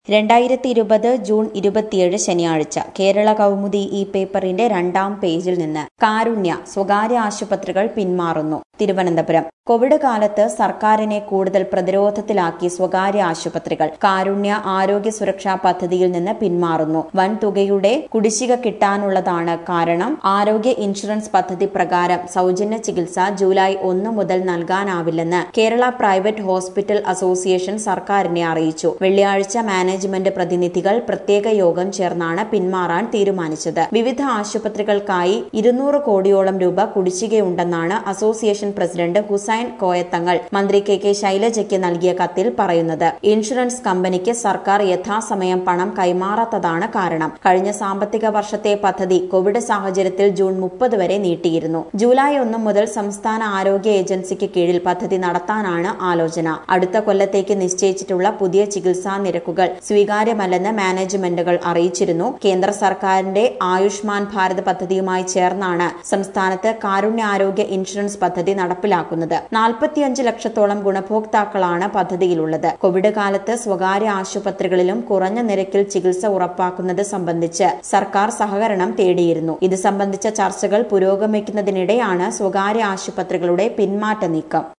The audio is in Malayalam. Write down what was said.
രണ്ടായിരത്തി ഇരുപത് ജൂൺ ഇരുപത്തിയേഴ് ശനിയാഴ്ച കേരള കൗമുദി ഈ പേപ്പറിന്റെ രണ്ടാം പേജിൽ നിന്ന് കാരുണ്യ സ്വകാര്യ ആശുപത്രികൾ പിന്മാറുന്നു തിരുവനന്തപുരം കോവിഡ് കാലത്ത് സർക്കാരിനെ കൂടുതൽ പ്രതിരോധത്തിലാക്കി സ്വകാര്യ ആശുപത്രികൾ കാരുണ്യ ആരോഗ്യ സുരക്ഷാ പദ്ധതിയിൽ നിന്ന് പിന്മാറുന്നു വൻ തുകയുടെ കുടിശ്ശിക കിട്ടാനുള്ളതാണ് കാരണം ആരോഗ്യ ഇൻഷുറൻസ് പദ്ധതി പ്രകാരം സൗജന്യ ചികിത്സ ജൂലൈ ഒന്ന് മുതൽ നൽകാനാവില്ലെന്ന് കേരള പ്രൈവറ്റ് ഹോസ്പിറ്റൽ അസോസിയേഷൻ സർക്കാരിനെ അറിയിച്ചു വെള്ളിയാഴ്ച മാനേജ്മെന്റ് പ്രതിനിധികൾ പ്രത്യേക യോഗം ചേർന്നാണ് പിന്മാറാൻ തീരുമാനിച്ചത് വിവിധ ആശുപത്രികൾക്കായി ഇരുന്നൂറ് കോടിയോളം രൂപ കുടിശ്ശികയുണ്ടെന്നാണ് അസോസിയേഷൻ പ്രസിഡന്റ് ഹുസൈൻ കോയത്തങ്ങൾ മന്ത്രി കെ കെ ശൈലജയ്ക്ക് നൽകിയ കത്തിൽ പറയുന്നത് ഇൻഷുറൻസ് കമ്പനിക്ക് സർക്കാർ യഥാസമയം പണം കൈമാറാത്തതാണ് കാരണം കഴിഞ്ഞ സാമ്പത്തിക വർഷത്തെ പദ്ധതി കോവിഡ് സാഹചര്യത്തിൽ ജൂൺ മുപ്പത് വരെ നീട്ടിയിരുന്നു ജൂലൈ ഒന്ന് മുതൽ സംസ്ഥാന ആരോഗ്യ ഏജൻസിക്ക് കീഴിൽ പദ്ധതി നടത്താനാണ് ആലോചന അടുത്ത കൊല്ലത്തേക്ക് നിശ്ചയിച്ചിട്ടുള്ള പുതിയ ചികിത്സാ നിരക്കുകൾ സ്വീകാര്യമല്ലെന്ന് മാനേജ്മെന്റുകൾ അറിയിച്ചിരുന്നു കേന്ദ്ര സർക്കാരിന്റെ ആയുഷ്മാൻ ഭാരത് പദ്ധതിയുമായി ചേർന്നാണ് സംസ്ഥാനത്ത് കാരുണ്യാരോഗ്യ ഇൻഷുറൻസ് പദ്ധതി നടപ്പിലാക്കുന്നത് നാൽപ്പത്തിയഞ്ച് ലക്ഷത്തോളം ഗുണഭോക്താക്കളാണ് പദ്ധതിയിലുള്ളത് കോവിഡ് കാലത്ത് സ്വകാര്യ ആശുപത്രികളിലും കുറഞ്ഞ നിരക്കിൽ ചികിത്സ ഉറപ്പാക്കുന്നത് സംബന്ധിച്ച് സർക്കാർ സഹകരണം തേടിയിരുന്നു ഇത് സംബന്ധിച്ച ചർച്ചകൾ പുരോഗമിക്കുന്നതിനിടെയാണ് സ്വകാര്യ ആശുപത്രികളുടെ പിന്മാറ്റ നീക്കം